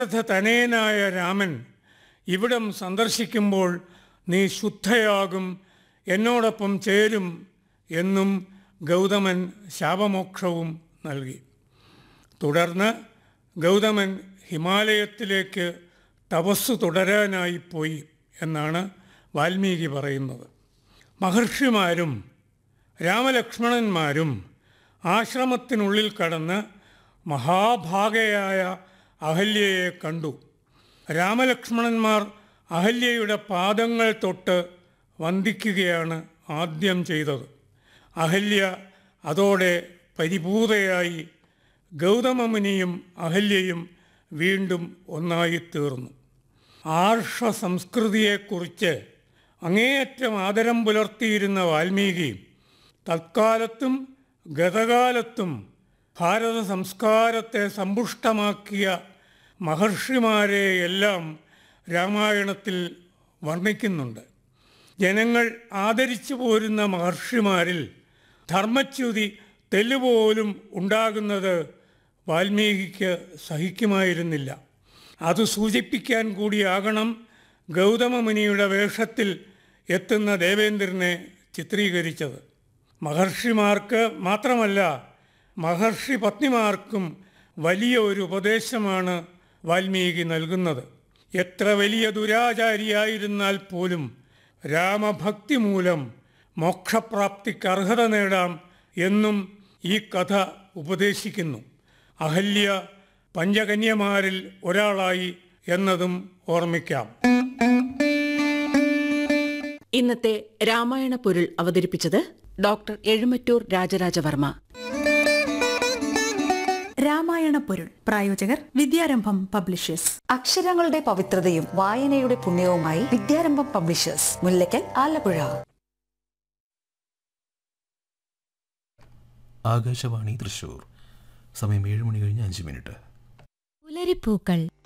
തനയനായ രാമൻ ഇവിടം സന്ദർശിക്കുമ്പോൾ നീ ശുദ്ധയാകും എന്നോടൊപ്പം ചേരും എന്നും ഗൗതമൻ ശാപമോക്ഷവും നൽകി തുടർന്ന് ഗൗതമൻ ഹിമാലയത്തിലേക്ക് തപസ്സു തുടരാനായി പോയി എന്നാണ് വാൽമീകി പറയുന്നത് മഹർഷിമാരും രാമലക്ഷ്മണന്മാരും ആശ്രമത്തിനുള്ളിൽ കടന്ന് മഹാഭാഗയായ അഹല്യയെ കണ്ടു രാമലക്ഷ്മണന്മാർ അഹല്യയുടെ പാദങ്ങൾ തൊട്ട് വന്ദിക്കുകയാണ് ആദ്യം ചെയ്തത് അഹല്യ അതോടെ പരിപൂതയായി ഗൗതമമുനിയും അഹല്യയും വീണ്ടും ഒന്നായിത്തീർന്നു ആർഷ സംസ്കൃതിയെക്കുറിച്ച് അങ്ങേയറ്റം ആദരം പുലർത്തിയിരുന്ന വാൽമീകി തൽക്കാലത്തും ഗതകാലത്തും ഭാരത സംസ്കാരത്തെ സമ്പുഷ്ടമാക്കിയ മഹർഷിമാരെയെല്ലാം രാമായണത്തിൽ വർണ്ണിക്കുന്നുണ്ട് ജനങ്ങൾ ആദരിച്ചു പോരുന്ന മഹർഷിമാരിൽ ധർമ്മച്യുതി തെല്ലുപോലും ഉണ്ടാകുന്നത് വാൽമീകിക്ക് സഹിക്കുമായിരുന്നില്ല അത് സൂചിപ്പിക്കാൻ കൂടിയാകണം ഗൗതമമുനിയുടെ വേഷത്തിൽ എത്തുന്ന ദേവേന്ദ്രനെ ചിത്രീകരിച്ചത് മഹർഷിമാർക്ക് മാത്രമല്ല മഹർഷി പത്നിമാർക്കും വലിയ ഒരു ഉപദേശമാണ് വാൽമീകി നൽകുന്നത് എത്ര വലിയ ദുരാചാരിയായിരുന്നാൽ പോലും രാമഭക്തി മൂലം മോക്ഷപ്രാപ്തിക്ക് അർഹത നേടാം എന്നും ഈ കഥ ഉപദേശിക്കുന്നു അഹല്യ പഞ്ചകന്യമാരിൽ ഒരാളായി എന്നതും ഓർമ്മിക്കാം ഇന്നത്തെ രാമായണ പൊരുൾ അവതരിപ്പിച്ചത് ഡോക്ടർ എഴുമറ്റൂർ രാജരാജവർമ്മ രാമായണ പൊരുൾ പ്രായോജകർ വിദ്യാരംഭം പബ്ലിഷേഴ്സ് അക്ഷരങ്ങളുടെ പവിത്രതയും വായനയുടെ പുണ്യവുമായി വിദ്യാരംഭം പബ്ലിഷേഴ്സ് മുല്ലയ്ക്കൽ ആലപ്പുഴ ആകാശവാണി തൃശൂർ സമയം ഏഴ് മണി കഴിഞ്ഞ് അഞ്ച് മിനിറ്റ് പുലരിപ്പൂക്കൾ